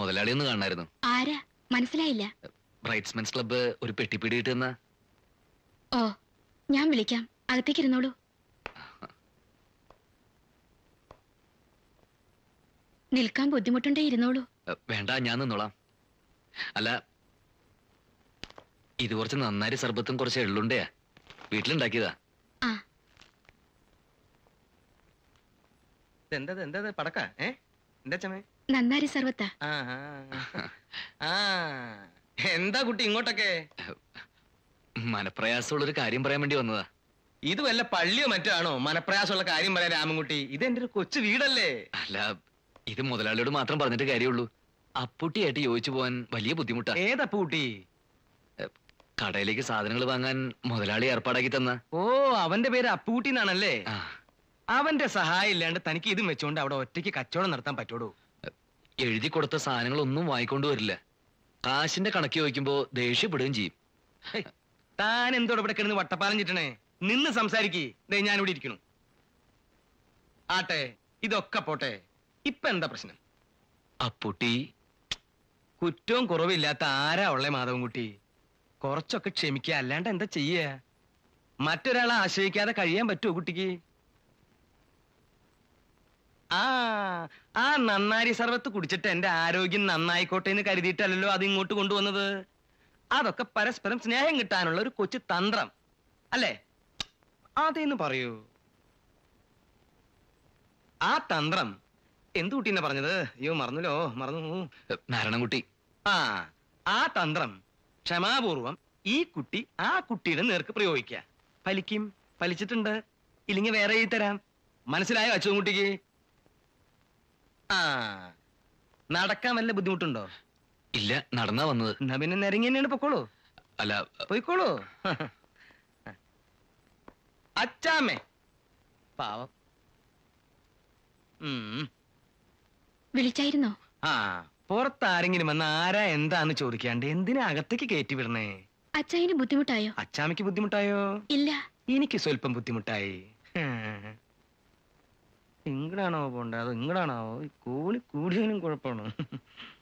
മുതലാളി ഒന്ന് കാണായിരുന്നു ആരാ മനസ്സിലായില്ല ബ്രൈറ്റ്സ്മെൻസ് ക്ലബ്ബ് ഒരു പെട്ടിപ്പിടി കിട്ടുന്ന ഓ ഞാൻ വിളിക്കാം അകത്തേക്ക് ഇരുന്നോളൂ നിൽക്കാൻ ബുദ്ധിമുട്ടുണ്ടേ ഇരുന്നോളൂ വേണ്ട ഞാൻ നിന്നോളാം അല്ല ഇത് കുറച്ച് നന്നാരി സർബത്തും കുറച്ച് എള്ളുണ്ടയാ വീട്ടിലുണ്ടാക്കിയതാ ആ എന്താ എന്താ പടക്ക ഏ എന്താ ചമേ നന്നാരി സർവത്താ ആ ആ. ആ എന്താ കുട്ടി ഇങ്ങോട്ടൊക്കെ മനപ്രയാസമുള്ളൊരു കാര്യം പറയാൻ വേണ്ടി വന്നതാ ഇത് വല്ല പള്ളിയോ മറ്റോ ആണോ മനപ്രയാസമുള്ള കാര്യം പറയാൻ രാമൻകുട്ടി ഇത് എന്റെ ഒരു കൊച്ചു വീടല്ലേ അല്ല ഇത് മുതലാളിയോട് മാത്രം പറഞ്ഞിട്ട് കാര്യമുള്ളൂ അപ്പുട്ടിയായിട്ട് യോജിച്ചു പോകാൻ വലിയ ബുദ്ധിമുട്ടാ ഏതപ്പ കുട്ടി കടയിലേക്ക് സാധനങ്ങൾ വാങ്ങാൻ മുതലാളി ഏർപ്പാടാക്കി തന്ന ഓ അവന്റെ പേര് അപ്പൂട്ടി എന്നാണല്ലേ ആ, അവന്റെ സഹായം ഇല്ലാണ്ട് തനിക്ക് ഇതും വെച്ചോണ്ട് അവിടെ ഒറ്റയ്ക്ക് കച്ചവടം നടത്താൻ പറ്റോടൂ എഴുതി കൊടുത്ത സാധനങ്ങളൊന്നും വാങ്ങിക്കൊണ്ട് വരില്ല കാശിന്റെ കണക്ക് ചോദിക്കുമ്പോ ദേഷ്യപ്പെടുകയും ചെയ്യും ഹേയ്, താൻ എന്തോടെ ഇവിടെ കിടന്ന് വട്ടപ്പാലം ചിട്ടണേ നിന്ന് സംസാരിക്കേ ദേ ഞാൻ ഇവിടെ ഇരിക്കണു ആട്ടെ ഇതൊക്കെ പോട്ടെ ഇപ്പൊ എന്താ പ്രശ്നം അപ്പുട്ടി കുറ്റവും കുറവില്ലാത്ത ആരാ ഉള്ളേ മാധവൻകുട്ടി കുറച്ചൊക്കെ ക്ഷമിക്കുക അല്ലാണ്ട് എന്താ ചെയ്യ മറ്റൊരാളെ ആശ്രയിക്കാതെ കഴിയാൻ പറ്റുമോ കുട്ടിക്ക് ആ ആ നന്നാരി സർവത്ത് കുടിച്ചിട്ട് എന്റെ ആരോഗ്യം നന്നായിക്കോട്ടെ എന്ന് കരുതിയിട്ടല്ലല്ലോ അത് ഇങ്ങോട്ട് കൊണ്ടുവന്നത് അതൊക്കെ പരസ്പരം സ്നേഹം കിട്ടാനുള്ള ഒരു കൊച്ചു തന്ത്രം അല്ലേ അതേന്ന് പറയൂ ആ തന്ത്രം എന്തു കുട്ടീനെ പറഞ്ഞത് അയ്യോ മറന്നല്ലോ മറന്നു നാരായണൻകുട്ടി ആ ആ തന്ത്രം ക്ഷമാപൂർവം ഈ കുട്ടി ആ കുട്ടിയുടെ നേർക്ക് പ്രയോഗിക്കുക ഫലിക്കും ഫലിച്ചിട്ടുണ്ട് ഇല്ലെങ്കിൽ വേറെ എഴുതി തരാം മനസ്സിലായോ അച്ഛൻ കുട്ടിക്ക് ആ നടക്കാൻ വല്ല ബുദ്ധിമുട്ടുണ്ടോ ഇല്ല നടന്നാ വന്നത് എന്നാ പിന്നെ നിരങ്ങി തന്നെയാണ് പൊക്കോളൂ അല്ല പോയിക്കോളൂ അച്ചാമ്മേ പാവം ഉം വിളിച്ചായിരുന്നോ ആ പുറത്താരെങ്കിലും വന്ന് ആരാ എന്താന്ന് ചോദിക്കാണ്ട് എന്തിനാ അകത്തേക്ക് കയറ്റി വിടണേ അച്ചായന് ബുദ്ധിമുട്ടായോ അച്ചാമ്മയ്ക്ക് ബുദ്ധിമുട്ടായോ ഇല്ല എനിക്ക് സ്വല്പം ബുദ്ധിമുട്ടായി ഹും. ഇങ്ങടാണോ പോണ്ടേ അതോ ഇങ്ങടാണോ ഈ കൂടി കൂടിയതിനും കുഴപ്പമാണ്